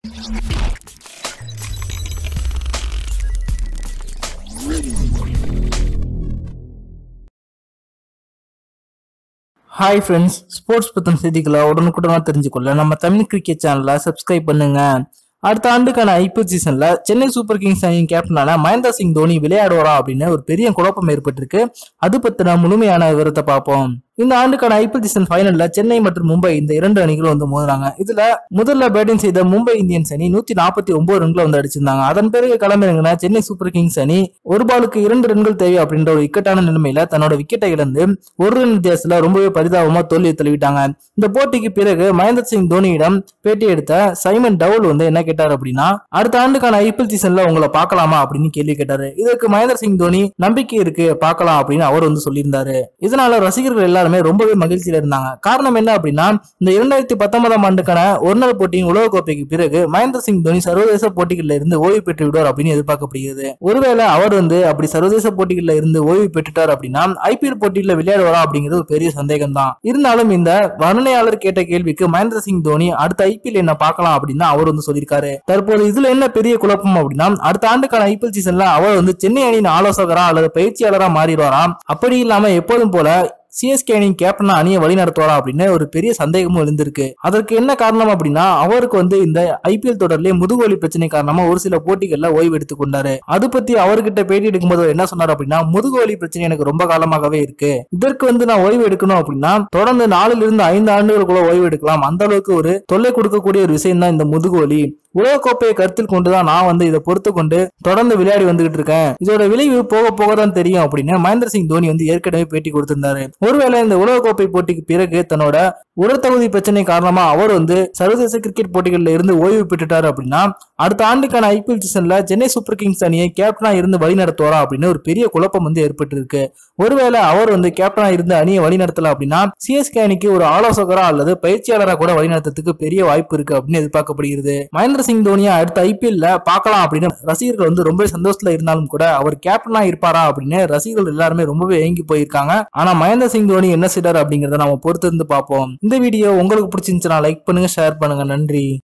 hi friends sports பற்றின செய்திகளை உடனுக்குடனாக தெரிஞ்சுக்கொள்ள நம்ம தமிழ் கிரிக்கெட் சேனலை சப்ஸ்கிரைப் பண்ணுங்க அடுத்த ஆண்டுக்கான ஐபிஎல் சீசன்ல சென்னை சூப்பர் கிங்ஸ் அணியின் கேப்டனான மகேந்திர சிங் தோனி விளையாடுவாரா அப்படின்னு ஒரு பெரிய குழப்பம் ஏற்பட்டிருக்கு அது பத்தின முழுமையான விவரத்தை பார்ப்போம் இந்த ஆண்டுக்கான ஐபிஎல் சீசன் ஃபைனல்ல சென்னை மற்றும் மும்பை இந்த இரண்டு அணிகளும் வந்து மோதுறாங்க இதுல முதல்ல பேட்டிங் செய்த மும்பை இந்தியன்ஸ் அணி நூத்தி நாற்பத்தி ஒன்பது ரன்களை வந்து அடிச்சிருந்தாங்க அதன் பிறகு களமிறங்கின சென்னை சூப்பர் கிங்ஸ் அணி ஒரு பாலுக்கு இரண்டு ரன்கள் தேவை அப்படின்ற ஒரு இக்கட்டான நிலைமையில தன்னோட விக்கெட்டை இழந்து ஒரு ரன் வித்தியாசத்துல ரொம்பவே பரிதாபமா தோல்வியை தழுவிட்டாங்க இந்த போட்டிக்கு பிறகு மகேந்திர சிங் தோனியிடம் பேட்டி எடுத்த சைமன் டவுல் வந்து என்ன கேட்டார் அப்படின்னா அடுத்த ஆண்டுக்கான ஐபிஎல் சீசன்ல உங்களை பார்க்கலாமா அப்படின்னு கேள்வி கேட்டாரு இதற்கு மகேந்திர சிங் தோனி நம்பிக்கை இருக்கு பார்க்கலாம் அப்படின்னு அவர் வந்து சொல்லியிருந்தாரு இதனால ரசிகர்கள் எல்லாருமே ரொம்பவே மகிழ்ச்சியில இருந்தாங்க காரணம் என்ன அப்படின்னா இந்த இரண்டாயிரத்தி பத்தொன்பதாம் ஆண்டுக்கான ஒருநாள் போட்டியின் உலகக்கோப்பைக்கு பிறகு மகேந்திர சிங் தோனி சர்வதேச போட்டிகளில் இருந்து ஓய்வு பெற்று விடுவார் அப்படின்னு எதிர்பார்க்கப்படுகிறது ஒருவேளை அவர் வந்து அப்படி சர்வதேச போட்டிகளில் இருந்து ஓய்வு பெற்றுட்டார் அப்படின்னா ஐபிஎல் போட்டியில விளையாடுவாரா அப்படிங்கிறது ஒரு பெரிய சந்தேகம் தான் இருந்தாலும் இந்த வர்ணனையாளர் கேட்ட கேள்விக்கு மகேந்திர சிங் தோனி அடுத்த ஐபிஎல் என்ன பார்க்கலாம் அப்படின்னு அவர் வந்து சொல்லியிருக்காரு தற்போது இதுல என்ன பெரிய குழப்பம் அப்படின்னா அடுத்த ஆண்டுக்கான ஐபிஎல் சீசன்ல அவர் வந்து சென்னை அணியின் ஆலோசகரா அல்லது பயிற்சியாளரா மாறிடுவாராம் அப்படி இல்லாம எப்போதும் போல சிஎஸ்கே அணியின் கேப்டனா அணியை வழி நடத்துவாரா அப்படின்னு ஒரு பெரிய சந்தேகமும் எழுந்திருக்கு அதற்கு என்ன காரணம் அப்படின்னா அவருக்கு வந்து இந்த ஐபிஎல் தொடர்லயே முதுகுவலி பிரச்சனை காரணமா ஒரு சில போட்டிகள்ல ஓய்வு எடுத்துக் கொண்டாரு அது பத்தி அவர்கிட்ட பேட்டி எடுக்கும்போது அவர் என்ன சொன்னார் அப்படின்னா முதுகுவலி பிரச்சனை எனக்கு ரொம்ப காலமாகவே இருக்கு இதற்கு வந்து நான் ஓய்வு எடுக்கணும் அப்படின்னா தொடர்ந்து நாலுல இருந்து ஐந்து ஆண்டுகளுக்குள்ள ஓய்வு எடுக்கலாம் அந்த அளவுக்கு ஒரு தொல்லை கொடுக்கக்கூடிய ஒரு விஷயம் தான் இந்த முதுகுவலி உலகக்கோப்பையை கருத்தில் கொண்டுதான் நான் வந்து இதை பொறுத்து கொண்டு தொடர்ந்து விளையாடி வந்துகிட்டு இருக்கேன் இதோட விளைவு போக போக தான் தெரியும் அப்படின்னு மகேந்திர சிங் தோனி வந்து ஏற்கனவே பேட்டி கொடுத்திருந்தாரு ஒருவேளை இந்த உலகக்கோப்பை போட்டிக்கு பிறகு தன்னோட உடற்தகுதி பிரச்சனை காரணமா அவர் வந்து சர்வதேச கிரிக்கெட் போட்டிகளில் இருந்து ஓய்வு பெற்றுட்டாரு அப்படின்னா அடுத்த ஆண்டுக்கான ஐபிஎல் சீசன்ல சென்னை சூப்பர் கிங்ஸ் அணியை கேப்டனா இருந்து வழி நடத்துவாரா அப்படின்னு ஒரு பெரிய குழப்பம் வந்து ஏற்பட்டு இருக்கு ஒருவேளை அவர் வந்து கேப்டனா இருந்து அணியை வழி நடத்தல அப்படின்னா சிஎஸ்கே அணிக்கு ஒரு ஆலோசகரா அல்லது பயிற்சியாளரா கூட வழி நடத்துறதுக்கு பெரிய வாய்ப்பு இருக்கு அப்படின்னு எதிர்பார்க்கப்படுகிறது மகேந்திர சிங் தோனியா அடுத்த ஐபிஎல்ல பார்க்கலாம் அப்படின்னு ரசிகர்கள் வந்து ரொம்ப சந்தோஷத்துல இருந்தாலும் கூட அவர் கேப்டனா இருப்பாரா அப்படின்னு ரசிகர்கள் எல்லாருமே ரொம்பவே ஏங்கி போயிருக்காங்க ஆனா மகேந்திர சிங் தோனி என்ன செய்றாரு அப்படிங்கறத நாம பொறுத்து இருந்து பார்ப்போம் இந்த வீடியோ உங்களுக்கு பிடிச்சிருந்துச்சுன்னா லைக் பண்ணுங்க ஷேர் பண்ணுங்க நன்றி